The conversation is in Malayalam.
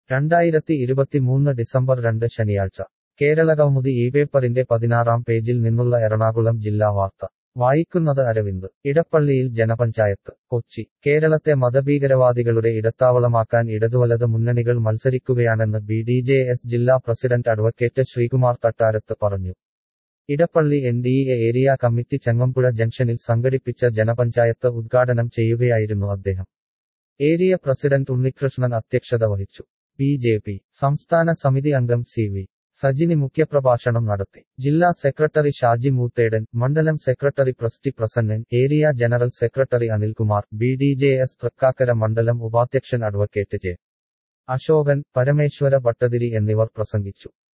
രണ്ടായിരത്തി ഇരുപത്തിമൂന്ന് ഡിസംബർ രണ്ട് ശനിയാഴ്ച കേരളകൗമുദി ഈ പേപ്പറിന്റെ പതിനാറാം പേജിൽ നിന്നുള്ള എറണാകുളം ജില്ലാ വാർത്ത വായിക്കുന്നത് അരവിന്ദ് ഇടപ്പള്ളിയിൽ ജനപഞ്ചായത്ത് കൊച്ചി കേരളത്തെ മതഭീകരവാദികളുടെ ഇടത്താവളമാക്കാൻ ഇടതുവലത് മുന്നണികൾ മത്സരിക്കുകയാണെന്ന് ബി ഡി ജെ എസ് ജില്ലാ പ്രസിഡന്റ് അഡ്വക്കേറ്റ് ശ്രീകുമാർ തട്ടാരത്ത് പറഞ്ഞു Edappally N D A area committee Changampuzha ജംഗ്ഷനിൽ സംഘടിപ്പിച്ച ജനപഞ്ചായത്ത് ഉദ്ഘാടനം ചെയ്യുകയായിരുന്നു അദ്ദേഹം ഏരിയ പ്രസിഡന്റ് ഉണ്ണികൃഷ്ണൻ അധ്യക്ഷത വഹിച്ചു ബി ജെ പി സംസ്ഥാന സമിതി അംഗം സി വി സജിനി മുഖ്യപ്രഭാഷണം നടത്തി ജില്ലാ സെക്രട്ടറി ഷാജി മൂത്തേടൻ മണ്ഡലം സെക്രട്ടറി പ്രസ്റ്റി Prasannan area general secretary Anilkumar B D J S Thrikkakara മണ്ഡലം ഉപാധ്യക്ഷൻ അഡ്വക്കേറ്റ് ജെ അശോകൻ പരമേശ്വര ഭട്ടതിരി എന്നിവർ പ്രസംഗിച്ചു